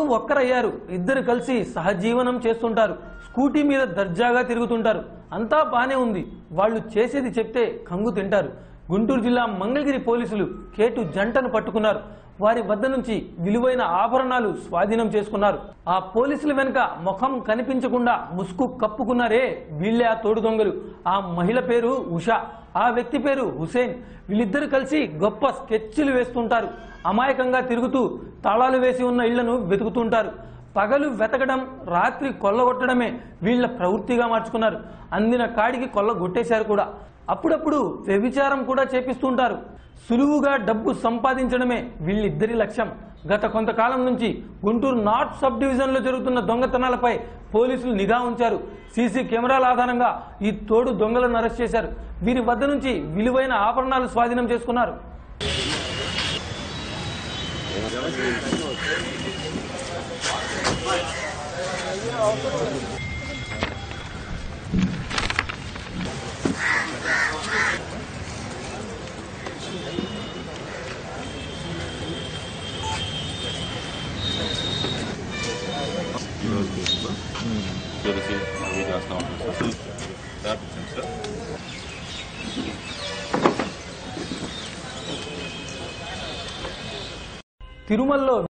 ఒక్కరయ్యారు ఇద్దరు కలిసి సహజీవనం చేస్తుంటారు స్కూటీ మీద దర్జాగా తిరుగుతుంటారు అంతా బానే ఉంది వాళ్ళు చేసేది చెప్తే కంగు తింటారు గుంటూరు జిల్లా మంగళగిరి పోలీసులు కేటు జంటను పట్టుకున్నారు వారి వద్ద నుంచి విలువైన ఆభరణాలు స్వాధీనం చేసుకున్నారు ఆ పోలీసుల వెనుక ముఖం కనిపించకుండా ముసుగు కప్పుకున్నారే వీళ్ళే ఆ తోడు దొంగలు ఆ మహిళ పేరు ఉషా ఆ వ్యక్తి పేరు హుసేన్ వీళ్ళిద్దరు కలిసి గొప్ప స్కెచ్లు వేస్తుంటారు అమాయకంగా తిరుగుతూ తాళాలు వేసి ఉన్న ఇళ్లను వెతుకుతుంటారు పగలు వెతకడం రాత్రి కొల్లగొట్టడమే వీళ్ళ ప్రవృత్తిగా మార్చుకున్నారు అందిన కాడికి కొల్లగొట్టేశారు కూడా అప్పుడప్పుడు వ్యభిచారం కూడా చేపిస్తుంటారు సులువుగా డబ్బు సంపాదించడమే వీళ్ళిద్దరి లక్ష్యం గత కొంతకాలం నుంచి గుంటూరు నార్త్ సబ్ డివిజన్లో జరుగుతున్న దొంగతనాలపై పోలీసులు నిఘా ఉంచారు సీసీ కెమెరాల ఆధారంగా ఈ తోడు దొంగలను అరెస్ట్ చేశారు వీరి వద్ద నుంచి విలువైన ఆభరణాలు స్వాధీనం చేసుకున్నారు ఈరోజు కేసులో తెలిసి అవి చేస్తా ఉంటాం సార్ రాపించండి సార్ తిరుమలలో